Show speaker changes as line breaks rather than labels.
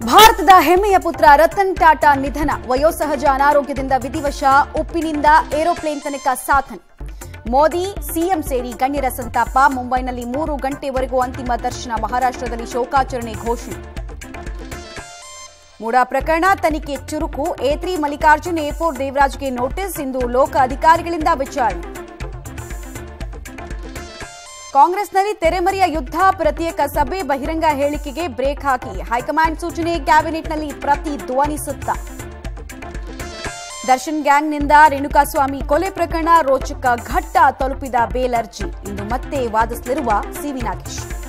ಭಾರತದ ಹೆಮ್ಮೆಯ ಪುತ್ರ ರತನ್ ಟಾಟಾ ನಿಧನ ವಯೋಸಹಜ ಅನಾರೋಗ್ಯದಿಂದ ವಿಧಿವಶ ಉಪ್ಪಿನಿಂದ ಏರೋಪ್ಲೇನ್ ತನಕ ಸಾಧನೆ ಮೋದಿ ಸಿಎಂ ಸೇರಿ ಗಣ್ಯರ ಸಂತಾಪ ಮುಂಬೈನಲ್ಲಿ ಮೂರು ಗಂಟೆವರೆಗೂ ಅಂತಿಮ ದರ್ಶನ ಮಹಾರಾಷ್ಟ್ರದಲ್ಲಿ ಶೋಕಾಚರಣೆ ಘೋಷಣೆ ಮೂಡಾ ಪ್ರಕರಣ ತನಿಖೆ ಚುರುಕು A three Mallikarjun A four ದೇವರಾಜ್ಗೆ ನೋಟಿಸ್ ಇಂದು ಲೋಕ ಅಧಿಕಾರಿಗಳಿಂದ ವಿಚಾರಣೆ ಕಾಂಗ್ರೆಸ್ನಲ್ಲಿ ತೆರೆಮರೆಯ ಯುದ್ಧ ಪ್ರತ್ಯೇಕ ಸಭೆ ಬಹಿರಂಗ ಹೇಳಿಕೆಗೆ ಬ್ರೇಕ್ ಹಾಕಿ ಹೈಕಮಾಂಡ್ ಸೂಚನೆ ಕ್ಯಾಬಿನೆಟ್ನಲ್ಲಿ ಪ್ರತಿಧ್ವನಿಸುತ್ತ ದರ್ಶನ್ ಗ್ಯಾಂಗ್ನಿಂದ ರೇಣುಕಾಸ್ವಾಮಿ ಕೊಲೆ ಪ್ರಕರಣ ರೋಚಕ ಘಟ್ಟ ತಲುಪಿದ ಬೇಲ್ ಅರ್ಜಿ ಇಂದು ಮತ್ತೆ ವಾದಿಸಲಿರುವ ಸಿವಿ ನಾಗೇಶ್